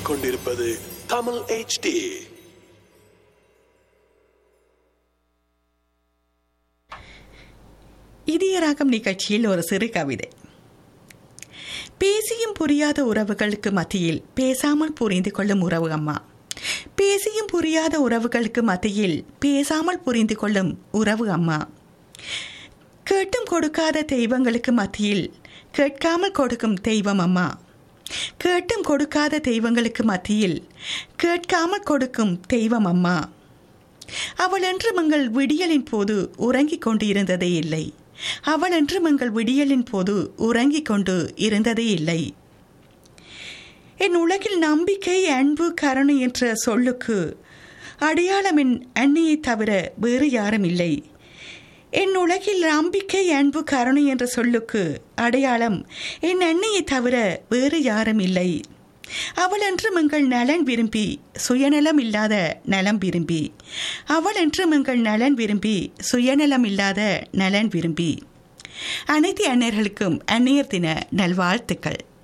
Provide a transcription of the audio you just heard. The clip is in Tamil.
கேட்டுக்கொண்டிருப்பது தமிழ் HD இதயராகம் நிகழ்ச்சியில் ஒரு சிறு கவிதை பேசியும் புரியாத உறவுகளுக்கு மத்தியில் பேசாமல் புரிந்து கொள்ளும் உறவு அம்மா பேசியும் புரியாத உறவுகளுக்கு மத்தியில் பேசாமல் புரிந்து கொள்ளும் உறவு அம்மா கேட்டும் கொடுக்காத தெய்வங்களுக்கு மத்தியில் கேட்காமல் கொடுக்கும் தெய்வம் அம்மா கேட்டும் கொடுக்காத தெய்வங்களுக்கு மத்தியில் கேட்காமல் கொடுக்கும் தெய்வம் அம்மா அவள் என்று மங்கள் விடியலின் போது உறங்கிக் கொண்டு இருந்ததே இல்லை அவள் என்று மங்கள் விடியலின் போது உறங்கிக் கொண்டு இருந்ததே இல்லை என் உலகில் நம்பிக்கை அன்பு கருணை என்ற சொல்லுக்கு அடையாளம் என் அன்னையை தவிர வேறு யாரும் இல்லை என் உலகில் நம்பிக்கை அன்பு கருணை என்ற சொல்லுக்கு அடையாளம் என் அன்னையை தவிர வேறு யாரும் இல்லை அவள் என்று மங்கள் நலன் விரும்பி சுயநலம் இல்லாத நலம் விரும்பி அவள் என்று மங்கள் நலன் விரும்பி சுயநலம் இல்லாத நலன் விரும்பி அனைத்து அன்னையர்களுக்கும் அந்நியர் தின நல்வாழ்த்துக்கள்